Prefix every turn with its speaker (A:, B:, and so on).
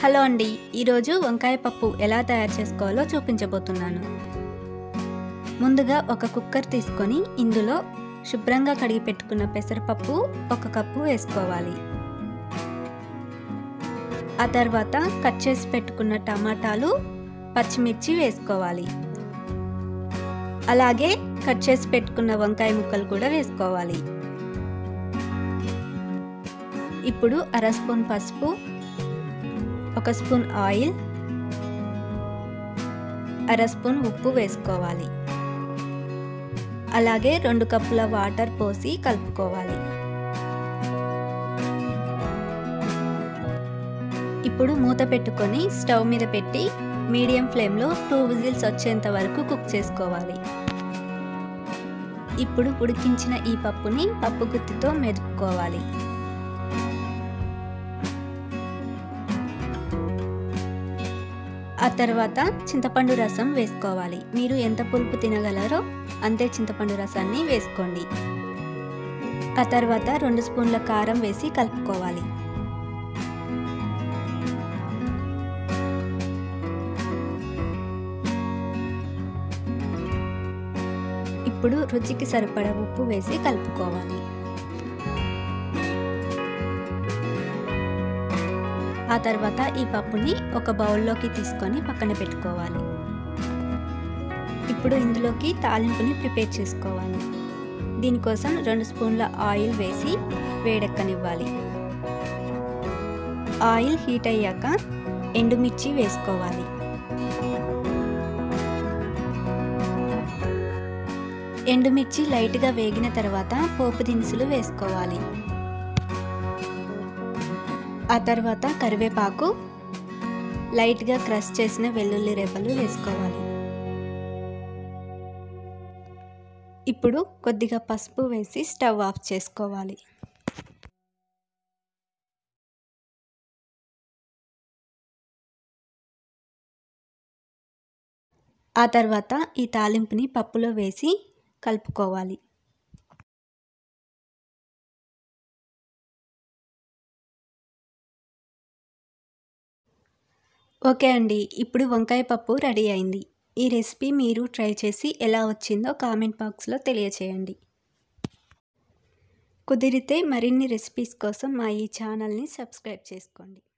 A: hello అండి ఈరోజు వంకాయ పప్పు ఎలా తయారు చేసుకోవాలో చూపించబోతున్నాను ముందుగా ఒక కుక్కర్ తీసుకొని ఇందులో శుభ్రంగా కడిగి పెట్టుకున్న పెసరపప్పు ఒక కప్పు వేసుకోవాలి ఆ తర్వాత కట్ చేసి పెట్టుకున్న టమాటాలు పచ్చిమిర్చి వేసుకోవాలి అలాగే కట్ చేసి పెట్టుకున్న వంకాయ ముక్కలు కూడా వేసుకోవాలి ఇప్పుడు అర స్పూన్ పసుపు ఒక స్పూన్ ఆయిల్ అర స్పూన్ ఉప్పు వేసుకోవాలి అలాగే రెండు కప్పుల వాటర్ పోసి కలుపుకోవాలి ఇప్పుడు మూత పెట్టుకొని స్టవ్ మీద పెట్టి మీడియం ఫ్లేమ్లో టూ విజిల్స్ వచ్చేంత వరకు కుక్ చేసుకోవాలి ఇప్పుడు ఉడికించిన ఈ పప్పుని పప్పు గుత్తితో మెదుపుకోవాలి ఆ తర్వాత చింతపండు రసం వేసుకోవాలి మీరు ఎంత పులుపు తినగలరో అంతే చింతపండు రసాన్ని వేసుకోండి ఆ తర్వాత రెండు స్పూన్ల కారం వేసి కలుపుకోవాలి ఇప్పుడు రుచికి సరిపడ ఉప్పు వేసి కలుపుకోవాలి ఆ తర్వాత ఈ పప్పుని ఒక బౌల్లోకి తీసుకొని పక్కన పెట్టుకోవాలి ఇప్పుడు ఇందులోకి తాలింపుని ప్రిపేర్ చేసుకోవాలి దీనికోసం రెండు స్పూన్ల ఆయిల్ వేసి వేడెక్కనివ్వాలి ఆయిల్ హీట్ అయ్యాక ఎండుమిర్చి వేసుకోవాలి ఎండుమిర్చి లైట్గా వేగిన తర్వాత పోపు దినుసులు వేసుకోవాలి ఆ తర్వాత కరివేపాకు లైట్గా క్రష్ చేసిన వెల్లుల్లి రేపలు వేసుకోవాలి ఇప్పుడు కొద్దిగా పసుపు వేసి స్టవ్ ఆఫ్ చేసుకోవాలి ఆ తర్వాత ఈ తాలింపుని పప్పులో వేసి కలుపుకోవాలి ఓకే అండి ఇప్పుడు వంకాయ పప్పు రెడీ అయింది ఈ రెసిపీ మీరు ట్రై చేసి ఎలా వచ్చిందో కామెంట్ బాక్స్లో తెలియచేయండి కుదిరితే మరిన్ని రెసిపీస్ కోసం మా ఈ ఛానల్ని సబ్స్క్రైబ్ చేసుకోండి